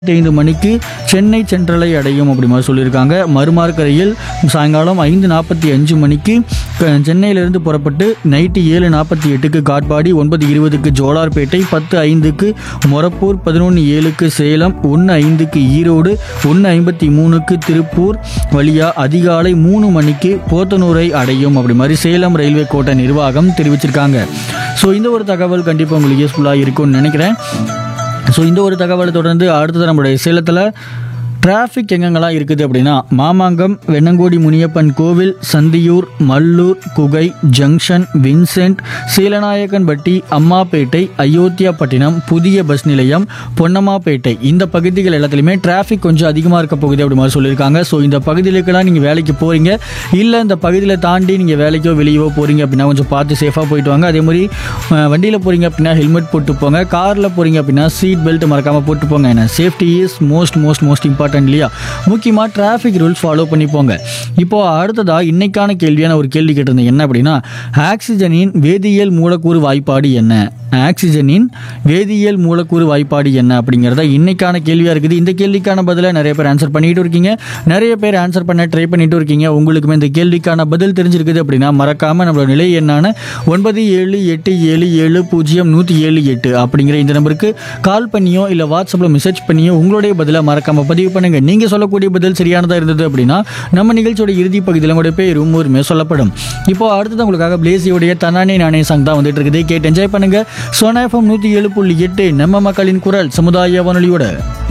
ஐந்து மணிக்கு சென்னை சென்ட்ரலை அடையும் அப்படி மாதிரி சொல்லியிருக்காங்க மறுமார்க்கரையில் சாயங்காலம் ஐந்து நாற்பத்தி அஞ்சு மணிக்கு க- சென்னையிலிருந்து புறப்பட்டு நைட்டு ஏழு நாற்பத்தி எட்டுக்கு காட்பாடி ஒன்பது இருபதுக்கு ஜோலார்பேட்டை பத்து ஐந்துக்கு மொரப்பூர் பதினொன்று ஏழுக்கு சேலம் ஒன்று ஐந்துக்கு ஈரோடு ஒன்று ஐம்பத்தி மூணுக்கு திருப்பூர் வழியா அதிகாலை மூணு மணிக்கு போத்தனூரை அடையும் அப்படி மாதிரி சேலம் ரயில்வே கோட்ட நிர்வாகம் தெரிவிச்சிருக்காங்க ஸோ இந்த ஒரு தகவல் கண்டிப்பாக உங்களுக்கு யூஸ்ஃபுல்லாக இருக்கும்னு நினைக்கிறேன் ஸோ இந்த ஒரு தகவலை தொடர்ந்து அடுத்தது நம்மளுடைய சேலத்தில் டிராஃபிக் எங்கெங்கெல்லாம் இருக்குது அப்படின்னா மாமாங்கம் வெண்ணங்கோடி முனியப்பன் கோவில் சந்தியூர் மல்லூர் குகை ஜங்ஷன் வின்சென்ட் சீலநாயக்கன்பட்டி அம்மாப்பேட்டை அயோத்தியாப்பட்டினம் புதிய பஸ் நிலையம் பொன்னம்மாப்பேட்டை இந்த பகுதிகள் எல்லாத்துலேயுமே டிராஃபிக் கொஞ்சம் அதிகமாக இருக்க போகுது அப்படி மாதிரி சொல்லியிருக்காங்க ஸோ இந்த பகுதிகளுக்கெல்லாம் நீங்கள் வேலைக்கு போகிறீங்க இல்லை இந்த பகுதியில் தாண்டி நீங்கள் வேலைக்கோ வெளியவோ போகிறீங்க அப்படின்னா கொஞ்சம் பார்த்து சேஃபாக போயிட்டு வாங்க அதே மாதிரி வண்டியில் போகிறீங்க அப்படின்னா ஹெல்மெட் போட்டு போங்க காரில் போகிறீங்க அப்படின்னா சீட் பெல்ட் மறக்காமல் போட்டு போங்க ஏன்னா safety is most most most important இல்லையா முக்கியமாக டிராஃபிக் ரூல்ஸ் ஃபாலோ பண்ணி போங்க இப்போ அடுத்ததாக இன்னைக்கான கேள்வியான ஒரு கேள்வி கேட்டிருந்தேன் என்ன அப்படின்னா ஆக்சிஜனின் வேதியியல் மூலக்கூறு வாய்ப்பாடு என்ன ஆக்சிஜனின் வேதியியல் மூலக்கூறு வாய்ப்பாடு என்ன அப்படிங்கிறத இன்னைக்கான கேள்வியாக இருக்குது இந்த கேள்விக்கான பதிலை நிறைய பேர் ஆன்சர் பண்ணிட்டு இருக்கீங்க நிறைய பேர் ஆன்சர் பண்ண ட்ரை பண்ணிட்டு இருக்கீங்க உங்களுக்குமே இந்த கேள்விக்கான பதில் தெரிஞ்சிருக்குது அப்படின்னா மறக்காம நம்மளோட நிலை எண்ணான ஒன்பது ஏழு எட்டு ஏழு ஏழு பூஜ்ஜியம் நூற்றி ஏழு எட்டு அப்படிங்கிற இந்த நம்பருக்கு கால் பண்ணியோ இல்லை வாட்ஸ்அப்பில் மெசேஜ் பண்ணியோ உங்களுடைய பதிலை மறக்காம பதிவு பண்ணுங்க நீங்க சொல்லக்கூடிய பதில் சரியானதா இருந்தது அப்படின்னா நம்ம நிகழ்ச்சியோட இறுதி பகுதியில் உங்களுடைய பேரும் ஊருமே சொல்லப்படும் இப்போ அடுத்தது உங்களுக்காக பிளேசியோடைய தன்னானே நானே சாங் தான் வந்துட்டு இருக்குது கேட்டு என்ஜாய் பண்ணுங்க சோனா எஃப்எம் நூற்றி ஏழு புள்ளி எட்டு நம்ம மக்களின் குரல் சமுதாய வானொலியோட